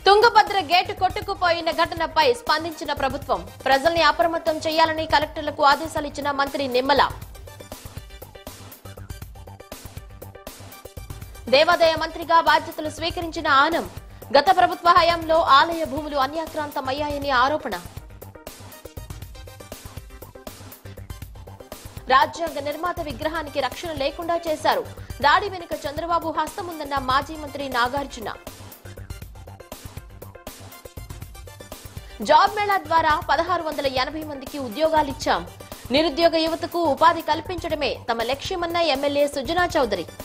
Tungabhadra gate కొట్టుకుపోయిన ఘటనపై స్పందించిన ప్రభుత్వం ప్రజల్ని అప్రమత్తం చేయాలని కలెక్టర్లకు ఆదేశాలు ఇచ్చిన మంత్రి నిమ్మల దేవాదాయ మంత్రిగా బాధ్యతలు స్వీకరించిన ఆనం గత ప్రభుత్వ హయాంలో ఆలయ భూములు అన్యాక్రాంతమయ్యాయని ఆరోపణ రాజ్యాంగ నిర్మాత విగ్రహానికి రక్షణ లేకుండా చేశారు దాడి వెనుక చంద్రబాబు హస్తముందన్న మాజీ మంత్రి నాగార్జున జాబ్ మేళా ద్వారా పదహారు వందల ఎనభై మందికి ఉద్యోగాలిచ్చాం నిరుద్యోగ యువతకు ఉపాధి కల్పించడమే తమ లక్ష్యమన్న ఎమ్మెల్యే సుజనా చౌదరి